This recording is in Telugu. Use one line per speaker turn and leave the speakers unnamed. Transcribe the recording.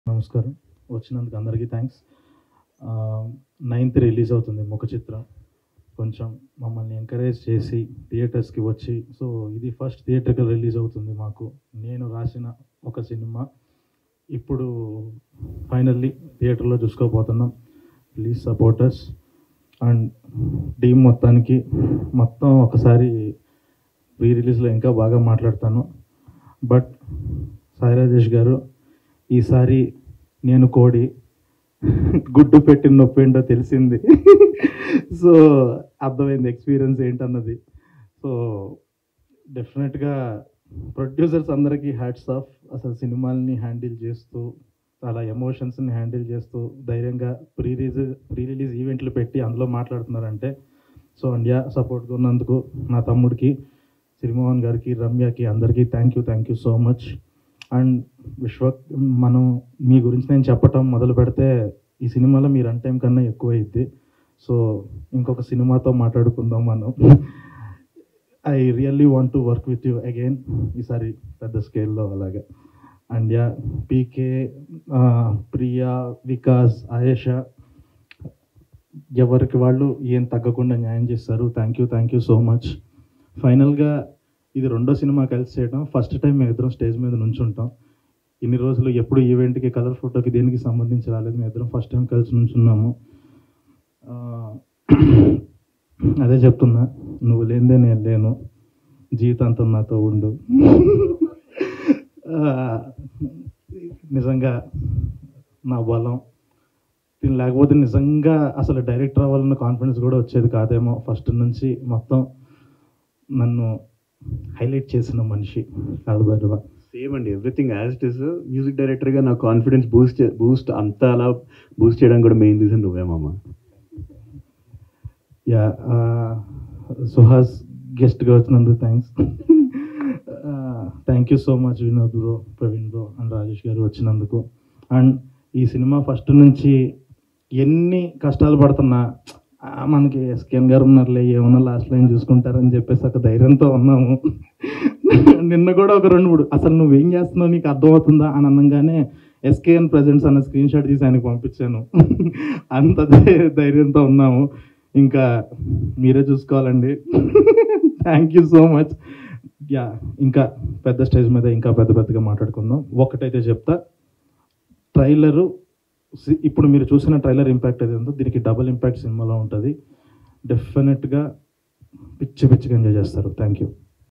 నమస్కారం వచ్చినందుకు అందరికీ థ్యాంక్స్ నైన్త్ రిలీజ్ అవుతుంది ముఖ చిత్రం కొంచెం మమ్మల్ని ఎంకరేజ్ చేసి థియేటర్స్కి వచ్చి సో ఇది ఫస్ట్ థియేటర్కి రిలీజ్ అవుతుంది మాకు నేను రాసిన ఒక సినిమా ఇప్పుడు ఫైనల్లీ థియేటర్లో చూసుకోబోతున్నాం ప్లీజ్ సపోర్టర్స్ అండ్ టీమ్ మొత్తానికి మొత్తం ఒకసారి ప్రీ రిలీజ్లో ఇంకా బాగా మాట్లాడతాను బట్ సాయి రాజేష్ గారు ఈసారి నేను కోడి గుడ్డు పెట్టిన నొప్పి ఏంటో తెలిసింది సో అర్థమైంది ఎక్స్పీరియన్స్ ఏంటన్నది సో డెఫినెట్గా ప్రొడ్యూసర్స్ అందరికీ హ్యాట్స్ ఆఫ్ అసలు సినిమాల్ని హ్యాండిల్ చేస్తూ చాలా ఎమోషన్స్ని హ్యాండిల్ చేస్తూ ధైర్యంగా ప్రీ రిలీజ్ ప్రీ రిలీజ్ ఈవెంట్లు పెట్టి అందులో మాట్లాడుతున్నారంటే సో ఇండియా సపోర్ట్గా ఉన్నందుకు నా తమ్ముడికి శ్రీమోహన్ గారికి రమ్యకి అందరికీ thank you thank you so much and Vishwa మనం మీ గురించి నేను చెప్పటం మొదలు పెడితే ఈ సినిమాలో మీరు అన్ టైం కన్నా ఎక్కువ అయింది సో ఇంకొక సినిమాతో మాట్లాడుకుందాం మనం I really want to work with you again ఈసారి పెద్ద స్కేల్లో అలాగా and yeah PK Priya Vikas Ayesha ఎవరికి వాళ్ళు ఏం తగ్గకుండా న్యాయం చేస్తారు thank you thank you so much ఫైనల్గా ఇది రెండో సినిమా కలిసి చేయడం ఫస్ట్ టైం మేము ఇద్దరం స్టేజ్ మీద నుంచుంటాం ఇన్ని రోజులు ఎప్పుడు ఈవెంట్కి కలర్ ఫోటోకి దేనికి సంబంధించి రాలేదు మేము ఇద్దరం ఫస్ట్ టైం కలిసి నుంచున్నాము ఆ, అదే చెప్తున్నా నువ్వు లేనిదే నేను లేను జీవితాంతం నాతో ఉండు ఆ, నిజంగా నా బలం దీని లేకపోతే నిజంగా అసలు డైరెక్టర్ అవ్వాలన్న కాన్ఫిడెన్స్ కూడా వచ్చేది కాదేమో ఫస్ట్ నుంచి మొత్తం నన్ను హైలైట్ చేసిన మనిషి కాదు బరువా
సేమ్ అండి everything as it is music డైరెక్టర్గా నా కాన్ఫిడెన్స్ బూస్ట్ బూస్ట్ అంతా అలా బూస్ట్ చేయడానికి కూడా మెయిన్ రీజన్ నువ్వే మామ
యా సుహాస్ గెస్ట్గా వచ్చినందుకు thanks thank you so much Vinod bro Praveen bro and Rajesh గారు వచ్చినందుకు అండ్ ఈ సినిమా ఫస్ట్ నుంచి ఎన్ని కష్టాలు పడుతున్నా ఆ, మనకి ఎస్కేఎన్ గారు ఉన్నారులే ఏమన్నా లాస్ట్ లైన్ చూసుకుంటారని చెప్పేసి ఒక ధైర్యంతో ఉన్నాము నిన్న కూడా ఒక రెండు మూడు అసలు నువ్వేం చేస్తున్నావు నీకు అర్థమవుతుందా అని అనగానే ఎస్కేఎన్ ప్రజెంట్స్ అన్న స్క్రీన్ షాట్ తీసి ఆయనకి పంపించాను అంత ధై- ధైర్యంతో ఉన్నాము ఇంకా మీరే చూసుకోవాలండి thank you so much yeah ఇంకా పెద్ద స్టేజ్ మీద ఇంకా పెద్ద పెద్దగా మాట్లాడుకుందాం ఒకటైతే చెప్తా ట్రైలరు ఇప్పుడు మీరు చూసిన ట్రైలర్ ఇంపాక్ట్ ఏది ఉందో దీనికి డబుల్ ఇంపాక్ట్ సినిమాలో ఉంటుంది డెఫినెట్గా పిచ్చి పిచ్చిగా ఎంజాయ్ చేస్తారు థ్యాంక్ యూ